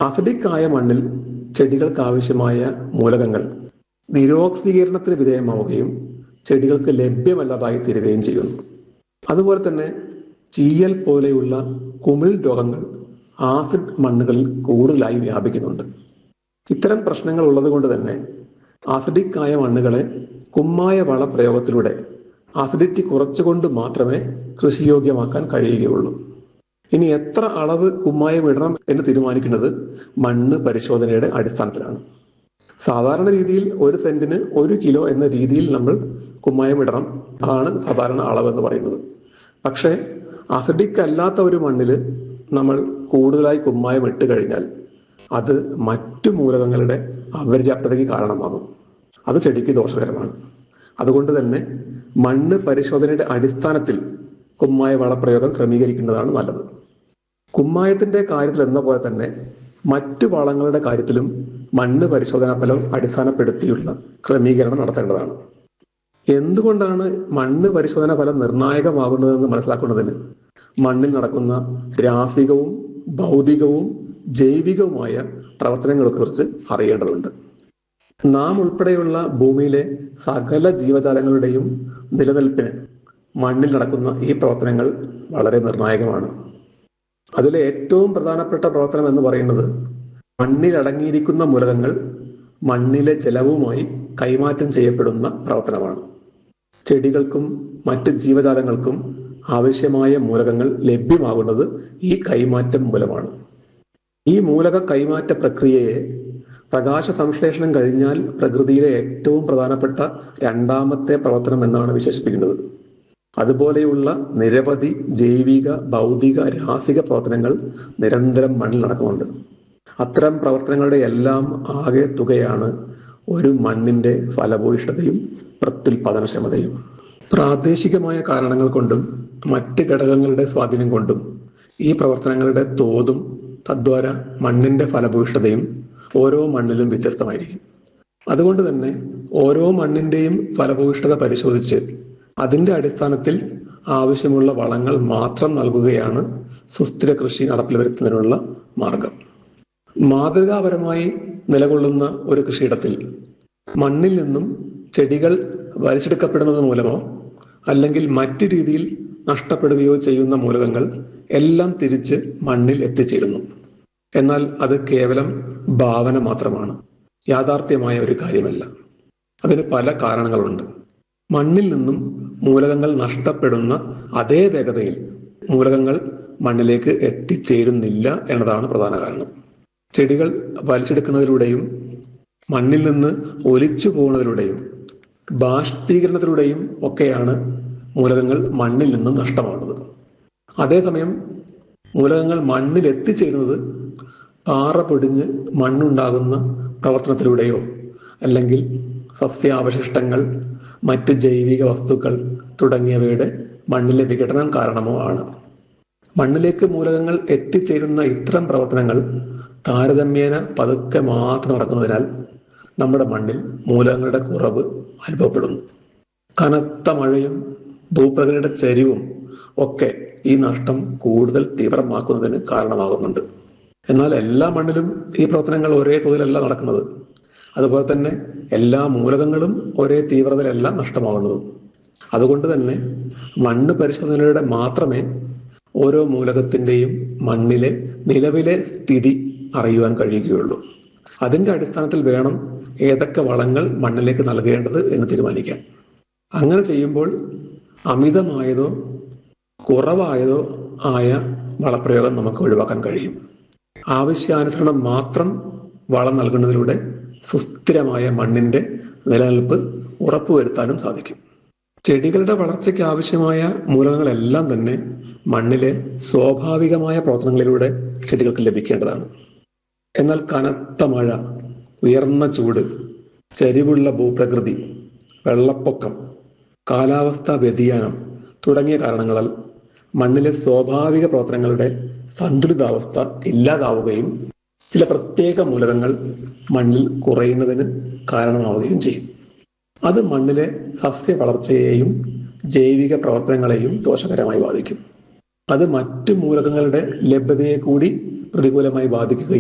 acidic ആയ മണ്ണിൽ ചെടികൾക്ക് ആവശ്യമായ മൂലകങ്ങൾ നിരോക്സീകരണത്തിന് വിധേയമാവുകയും ചെടികൾക്ക് ലഭ്യമല്ലാതായി തീരുകയും ചെയ്യുന്നു അതുപോലെ തന്നെ ചീയൽ പോലെയുള്ള കുമിൾ രോഗങ്ങൾ ആസിഡ് മണ്ണുകളിൽ കൂടുതലായി വ്യാപിക്കുന്നുണ്ട് ഇത്തരം പ്രശ്നങ്ങൾ ഉള്ളതുകൊണ്ട് തന്നെ ആസിഡിക് ആയ മണ്ണുകളെ കുമ്മായ വളപ്രയോഗത്തിലൂടെ ആസിഡിറ്റി കുറച്ചുകൊണ്ട് മാത്രമേ കൃഷിയോഗ്യമാക്കാൻ കഴിയുകയുള്ളൂ ഇനി എത്ര അളവ് കുമ്മായം ഇടണം എന്ന് തീരുമാനിക്കുന്നത് മണ്ണ് പരിശോധനയുടെ അടിസ്ഥാനത്തിലാണ് സാധാരണ രീതിയിൽ ഒരു സെന്റിന് ഒരു കിലോ എന്ന രീതിയിൽ നമ്മൾ കുമ്മായം ഇടണം അതാണ് സാധാരണ അളവ് എന്ന് പറയുന്നത് പക്ഷേ അസിഡിക് അല്ലാത്ത ഒരു മണ്ണിൽ നമ്മൾ കൂടുതലായി കുമ്മായം ഇട്ട് കഴിഞ്ഞാൽ അത് മറ്റു മൂലകങ്ങളുടെ അപര്യാപ്തതയ്ക്ക് കാരണമാകും അത് ചെടിക്ക് ദോഷകരമാണ് അതുകൊണ്ട് തന്നെ മണ്ണ് പരിശോധനയുടെ അടിസ്ഥാനത്തിൽ കുമ്മായ വളപ്രയോഗം ക്രമീകരിക്കുന്നതാണ് നല്ലത് കുമ്മായത്തിന്റെ കാര്യത്തിൽ എന്ന പോലെ തന്നെ മറ്റു വളങ്ങളുടെ കാര്യത്തിലും മണ്ണ് പരിശോധനാ ഫലം അടിസ്ഥാനപ്പെടുത്തിയുള്ള ക്രമീകരണം നടത്തേണ്ടതാണ് എന്തുകൊണ്ടാണ് മണ്ണ് പരിശോധനാ ഫലം നിർണായകമാകുന്നതെന്ന് മനസ്സിലാക്കുന്നതിന് മണ്ണിൽ നടക്കുന്ന രാസികവും ഭൗതികവും ജൈവികവുമായ പ്രവർത്തനങ്ങളെ കുറിച്ച് അറിയേണ്ടതുണ്ട് നാം ഉൾപ്പെടെയുള്ള ഭൂമിയിലെ സകല ജീവജാലങ്ങളുടെയും നിലനിൽപ്പിന് മണ്ണിൽ നടക്കുന്ന ഈ പ്രവർത്തനങ്ങൾ വളരെ നിർണായകമാണ് അതിലെ ഏറ്റവും പ്രധാനപ്പെട്ട പ്രവർത്തനം എന്ന് പറയുന്നത് മണ്ണിൽ അടങ്ങിയിരിക്കുന്ന മൂലകങ്ങൾ മണ്ണിലെ ജലവുമായി കൈമാറ്റം ചെയ്യപ്പെടുന്ന പ്രവർത്തനമാണ് ചെടികൾക്കും മറ്റ് ജീവജാലങ്ങൾക്കും ആവശ്യമായ മൂലകങ്ങൾ ലഭ്യമാകുന്നത് ഈ കൈമാറ്റം മൂലമാണ് ഈ മൂലക കൈമാറ്റ പ്രക്രിയയെ പ്രകാശ സംശ്ലേഷണം കഴിഞ്ഞാൽ പ്രകൃതിയിലെ ഏറ്റവും പ്രധാനപ്പെട്ട രണ്ടാമത്തെ പ്രവർത്തനം എന്നാണ് വിശേഷിപ്പിക്കുന്നത് അതുപോലെയുള്ള നിരവധി ജൈവിക ഭൗതിക രാസിക പ്രവർത്തനങ്ങൾ നിരന്തരം മണ്ണിൽ നടക്കുന്നുണ്ട് അത്തരം പ്രവർത്തനങ്ങളുടെ എല്ലാം ആകെ തുകയാണ് ഒരു മണ്ണിന്റെ ഫലഭൂയിഷ്ഠതയും പ്രത്യുൽപാദനക്ഷമതയും പ്രാദേശികമായ കാരണങ്ങൾ കൊണ്ടും മറ്റ് ഘടകങ്ങളുടെ സ്വാധീനം കൊണ്ടും ഈ പ്രവർത്തനങ്ങളുടെ തോതും തദ്വാര മണ്ണിന്റെ ഫലഭൂയിഷ്ഠതയും ഓരോ മണ്ണിലും വ്യത്യസ്തമായിരിക്കും അതുകൊണ്ട് തന്നെ ഓരോ മണ്ണിന്റെയും ഫലഭൂയിഷ്ഠത പരിശോധിച്ച് അതിന്റെ അടിസ്ഥാനത്തിൽ ആവശ്യമുള്ള വളങ്ങൾ മാത്രം നൽകുകയാണ് സുസ്ഥിര കൃഷി നടപ്പിൽ വരുത്തുന്നതിനുള്ള മാർഗം മാതൃകാപരമായി നിലകൊള്ളുന്ന ഒരു കൃഷിയിടത്തിൽ മണ്ണിൽ നിന്നും ചെടികൾ വലിച്ചെടുക്കപ്പെടുന്നത് മൂലമോ അല്ലെങ്കിൽ മറ്റു രീതിയിൽ നഷ്ടപ്പെടുകയോ ചെയ്യുന്ന മൂലകങ്ങൾ എല്ലാം തിരിച്ച് മണ്ണിൽ എത്തിച്ചേരുന്നു എന്നാൽ അത് കേവലം ഭാവന മാത്രമാണ് യാഥാർത്ഥ്യമായ ഒരു കാര്യമല്ല അതിന് പല കാരണങ്ങളുണ്ട് മണ്ണിൽ നിന്നും മൂലകങ്ങൾ നഷ്ടപ്പെടുന്ന അതേ വേഗതയിൽ മൂലകങ്ങൾ മണ്ണിലേക്ക് എത്തിച്ചേരുന്നില്ല എന്നതാണ് പ്രധാന കാരണം ചെടികൾ വലിച്ചെടുക്കുന്നതിലൂടെയും മണ്ണിൽ നിന്ന് ഒലിച്ചു പോകുന്നതിലൂടെയും ബാഷ്പീകരണത്തിലൂടെയും ഒക്കെയാണ് മൂലകങ്ങൾ മണ്ണിൽ നിന്നും നഷ്ടമാകുന്നത് അതേസമയം മൂലകങ്ങൾ മണ്ണിൽ എത്തിച്ചേരുന്നത് പാറ പൊടിഞ്ഞ് മണ്ണുണ്ടാകുന്ന പ്രവർത്തനത്തിലൂടെയോ അല്ലെങ്കിൽ സസ്യാവശിഷ്ടങ്ങൾ മറ്റ് ജൈവിക വസ്തുക്കൾ തുടങ്ങിയവയുടെ മണ്ണിലെ വിഘടനം കാരണമോ ആണ് മണ്ണിലേക്ക് മൂലകങ്ങൾ എത്തിച്ചേരുന്ന ഇത്തരം പ്രവർത്തനങ്ങൾ താരതമ്യേന പതുക്കെ മാത്രം നടക്കുന്നതിനാൽ നമ്മുടെ മണ്ണിൽ മൂലകങ്ങളുടെ കുറവ് അനുഭവപ്പെടുന്നു കനത്ത മഴയും ഭൂപ്രകൃതിയുടെ ചരിവും ഒക്കെ ഈ നഷ്ടം കൂടുതൽ തീവ്രമാക്കുന്നതിന് കാരണമാകുന്നുണ്ട് എന്നാൽ എല്ലാ മണ്ണിലും ഈ പ്രവർത്തനങ്ങൾ ഒരേ തോതിലല്ല നടക്കുന്നത് അതുപോലെ തന്നെ എല്ലാ മൂലകങ്ങളും ഒരേ തീവ്രതയിലല്ല നഷ്ടമാകുന്നതും അതുകൊണ്ട് തന്നെ മണ്ണ് പരിശോധനയുടെ മാത്രമേ ഓരോ മൂലകത്തിന്റെയും മണ്ണിലെ നിലവിലെ സ്ഥിതി അറിയുവാൻ കഴിയുകയുള്ളൂ അതിന്റെ അടിസ്ഥാനത്തിൽ വേണം ഏതൊക്കെ വളങ്ങൾ മണ്ണിലേക്ക് നൽകേണ്ടത് എന്ന് തീരുമാനിക്കാൻ അങ്ങനെ ചെയ്യുമ്പോൾ അമിതമായതോ കുറവായതോ ആയ വളപ്രയോഗം നമുക്ക് ഒഴിവാക്കാൻ കഴിയും ആവശ്യാനുസരണം മാത്രം വളം നൽകുന്നതിലൂടെ സുസ്ഥിരമായ മണ്ണിന്റെ നിലനിൽപ്പ് ഉറപ്പുവരുത്താനും സാധിക്കും ചെടികളുടെ വളർച്ചയ്ക്ക് ആവശ്യമായ മൂലകങ്ങളെല്ലാം തന്നെ മണ്ണിലെ സ്വാഭാവികമായ പ്രവർത്തനങ്ങളിലൂടെ ചെടികൾക്ക് ലഭിക്കേണ്ടതാണ് എന്നാൽ കനത്ത മഴ ഉയർന്ന ചൂട് ചരിവുള്ള ഭൂപ്രകൃതി വെള്ളപ്പൊക്കം കാലാവസ്ഥാ വ്യതിയാനം തുടങ്ങിയ കാരണങ്ങളാൽ മണ്ണിലെ സ്വാഭാവിക പ്രവർത്തനങ്ങളുടെ സന്തുലിതാവസ്ഥ ഇല്ലാതാവുകയും ചില പ്രത്യേക മൂലകങ്ങൾ മണ്ണിൽ കുറയുന്നതിന് കാരണമാവുകയും ചെയ്യും അത് മണ്ണിലെ സസ്യ വളർച്ചയെയും ജൈവിക പ്രവർത്തനങ്ങളെയും ദോഷകരമായി ബാധിക്കും അത് മറ്റു മൂലകങ്ങളുടെ ലഭ്യതയെ കൂടി പ്രതികൂലമായി ബാധിക്കുകയും